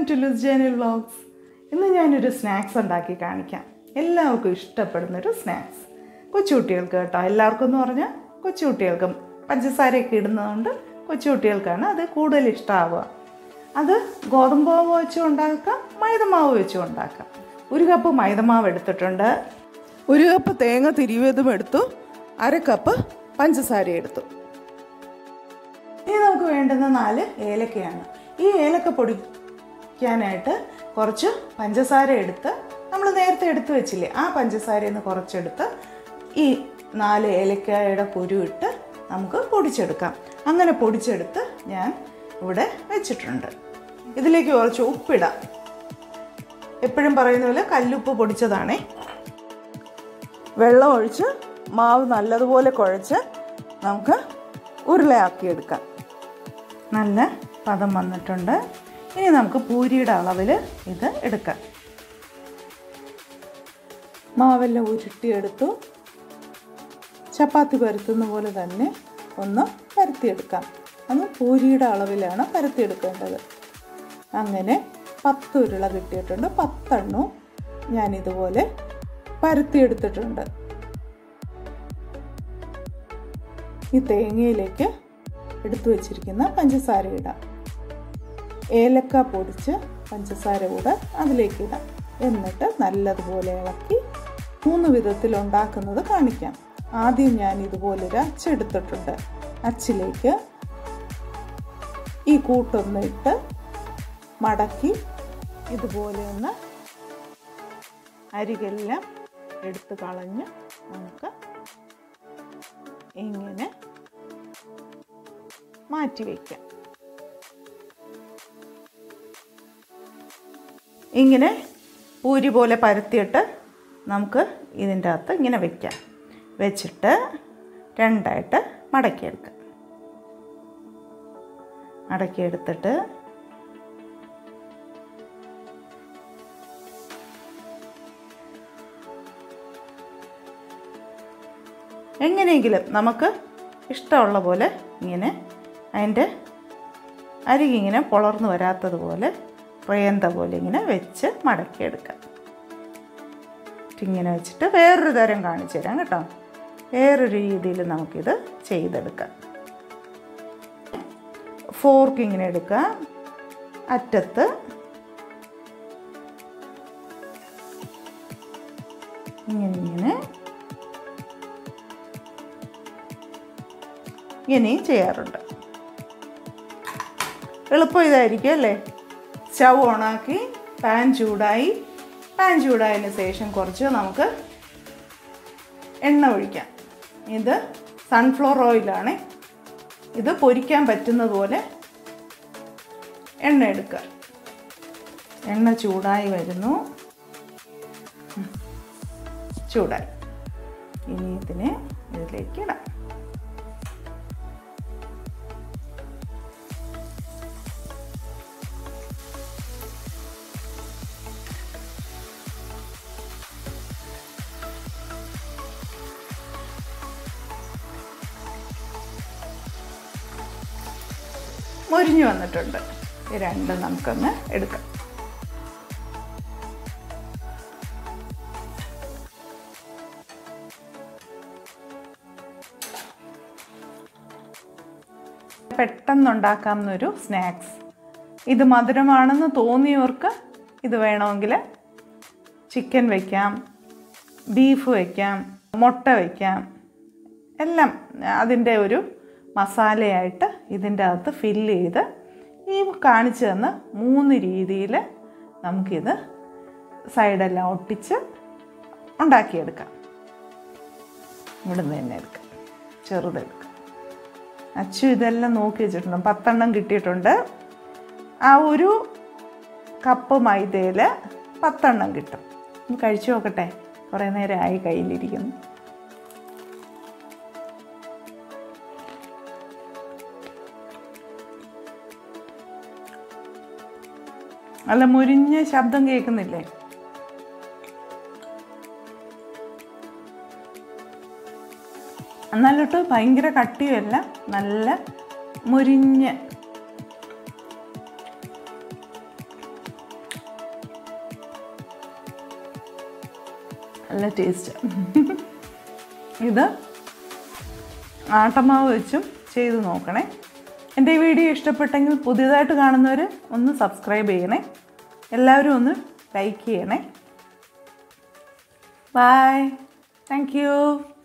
to ലുസ് ജേനൽ vlogs ഇന്ന് ഞാനൊരു snacks ഉണ്ടാക്കി കാണിക്കാം എല്ലാവർക്കും ഇഷ്ടപ്പെടുന്നൊരു സ്നാക്സ് കൊച്ചുകുട്ടികൾക്ക് കേട്ടോ എല്ലാവർക്കും എന്ന് പറഞ്ഞാൽ കൊച്ചുകുട്ടികൾക്കും പഞ്ചസാരയൊക്കെ ഇടുന്നതുകൊണ്ട് കൊച്ചുകുട്ടികൾക്കാണ് അത് കൂടുതൽ ഇഷ്ടമാവുക അത് ഗോതമ്പ് മാവ് വെച്ചും ഉണ്ടാക്കാം മൈദമാവ് വെച്ചും ഉണ്ടാക്കാം ഒരു കപ്പ് മൈദമാവ് എടുത്തിട്ടുണ്ട് ഒരു കപ്പ് തേങ്ങ തിരിവതും എടുത്തു അര കപ്പ് പഞ്ചസാര എടുത്തു ഇനി നമുക്ക് വേണ്ടുന്ന നാല് ഏലക്കയാണ് ഈ ഏലക്ക പൊടിക്കാനായിട്ട് കുറച്ച് പഞ്ചസാര എടുത്ത് നമ്മൾ നേരത്തെ എടുത്ത് വെച്ചില്ലേ ആ പഞ്ചസാരയിൽ നിന്ന് കുറച്ചെടുത്ത് ഈ നാല് ഏലക്കായുടെ കുരു ഇട്ട് നമുക്ക് പൊടിച്ചെടുക്കാം അങ്ങനെ പൊടിച്ചെടുത്ത് ഞാൻ ഇവിടെ വെച്ചിട്ടുണ്ട് ഇതിലേക്ക് കുറച്ച് ഉപ്പിടാം എപ്പോഴും പറയുന്ന പോലെ കല്ലുപ്പ് പൊടിച്ചതാണേ വെള്ളം ഒഴിച്ച് മാവ് നല്ലതുപോലെ കുഴച്ച് നമുക്ക് ഉരുളയാക്കിയെടുക്കാം നല്ല പദം വന്നിട്ടുണ്ട് ഇനി നമുക്ക് പൂരിയുടെ അളവിൽ ഇത് എടുക്കാം മാവെല്ലാം ഉരുട്ടിയെടുത്തു ചപ്പാത്തി പരത്തുന്ന പോലെ തന്നെ ഒന്ന് പരത്തിയെടുക്കാം അത് പൂരിയുടെ അളവിലാണ് പരത്തിയെടുക്കേണ്ടത് അങ്ങനെ പത്ത് ഉരുള കിട്ടിയിട്ടുണ്ട് പത്തെണ്ണവും ഞാനിതുപോലെ പരത്തിയെടുത്തിട്ടുണ്ട് ഈ തേങ്ങയിലേക്ക് എടുത്തു വച്ചിരിക്കുന്ന പഞ്ചസാര ഇടാം ഏലക്ക പൊടിച്ച് പഞ്ചസാര കൂടെ അതിലേക്ക് ഇടാം എന്നിട്ട് നല്ലതുപോലെ ഇളക്കി മൂന്ന് വിധത്തിൽ ഉണ്ടാക്കുന്നത് കാണിക്കാം ആദ്യം ഞാൻ ഇതുപോലൊരു അച്ചെടുത്തിട്ടുണ്ട് അച്ചിലേക്ക് ഈ കൂട്ടൊന്ന് ഇട്ട് മടക്കി ഇതുപോലെ ഒന്ന് അരികെല്ലാം എടുത്ത് കളഞ്ഞ് നമുക്ക് ഇങ്ങനെ മാറ്റി വയ്ക്കാം ഇങ്ങനെ പൂരി പോലെ പരത്തിയിട്ട് നമുക്ക് ഇതിൻ്റെ അകത്ത് ഇങ്ങനെ വെക്കാം വെച്ചിട്ട് രണ്ടായിട്ട് മടക്കിയെടുക്കാം മടക്കിയെടുത്തിട്ട് എങ്ങനെയെങ്കിലും നമുക്ക് ഇഷ്ടമുള്ള പോലെ ഇങ്ങനെ അതിൻ്റെ അരികിങ്ങനെ പൊളർന്നു വരാത്തതുപോലെ റേന്ത പോലെ ഇങ്ങനെ വെച്ച് മടക്കിയെടുക്കാം ഇങ്ങനെ വെച്ചിട്ട് വേറൊരു തരം കാണിച്ചു തരാം കേട്ടോ വേറൊരു രീതിയിൽ നമുക്കിത് ചെയ്തെടുക്കാം ഫോർക്ക് ഇങ്ങനെ എടുക്കുക അറ്റത്ത് ഇങ്ങനെ ഇങ്ങനെ ഇങ്ങനെയും ചെയ്യാറുണ്ട് എളുപ്പം ഇതായിരിക്കും അല്ലേ സ്റ്റൗ ഓണാക്കി പാൻ ചൂടായി പാൻ ചൂടായതിന് ശേഷം കുറച്ച് നമുക്ക് എണ്ണ ഒഴിക്കാം ഇത് സൺഫ്ലവർ ഓയിലാണ് ഇത് പൊരിക്കാൻ പറ്റുന്നത് പോലെ എണ്ണ എടുക്കുക എണ്ണ ചൂടായി വരുന്നു ചൂടായി ഇനി ഇതിനെ ഇതിലേക്ക് ഇടാം മൊരിഞ്ഞു വന്നിട്ടുണ്ട് ഈ രണ്ടും നമുക്കൊന്ന് എടുക്കാം പെട്ടെന്നുണ്ടാക്കാവുന്നൊരു സ്നാക്സ് ഇത് മധുരമാണെന്ന് തോന്നിയവർക്ക് ഇത് വേണമെങ്കിൽ ചിക്കൻ വയ്ക്കാം ബീഫ് വയ്ക്കാം മുട്ട വയ്ക്കാം എല്ലാം അതിൻ്റെ ഒരു മസാലയായിട്ട് ഇതിൻ്റെ അകത്ത് ഫില്ല് ചെയ്ത് ഈ കാണിച്ചു തന്ന മൂന്ന് രീതിയിൽ നമുക്കിത് സൈഡെല്ലാം ഒട്ടിച്ച് ഉണ്ടാക്കിയെടുക്കാം ഇവിടുന്ന് തന്നെ എടുക്കാം ചെറുതെടുക്കാം അച്ചു ഇതെല്ലാം നോക്കി വെച്ചിട്ടുണ്ട് പത്തെണ്ണം കിട്ടിയിട്ടുണ്ട് ആ ഒരു കപ്പ് മൈദയിൽ പത്തെണ്ണം കിട്ടും ഒന്ന് കഴിച്ചു നോക്കട്ടെ കുറേ നേരമായി കയ്യിലിരിക്കുന്നു നല്ല മുരിഞ്ഞ ശബ്ദം കേൾക്കുന്നില്ലേ എന്നാലിട്ട് ഭയങ്കര കട്ടിയുമല്ല നല്ല മുരിഞ്ഞ് നല്ല ടേസ്റ്റ് ഇത് ആട്ടമാവ് വെച്ചും ചെയ്ത് നോക്കണേ എൻ്റെ ഈ വീഡിയോ ഇഷ്ടപ്പെട്ടെങ്കിൽ പുതിയതായിട്ട് കാണുന്നവർ ഒന്ന് സബ്സ്ക്രൈബ് ചെയ്യണേ എല്ലാവരും ഒന്ന് ലൈക്ക് ചെയ്യണേ ബൈ താങ്ക് യു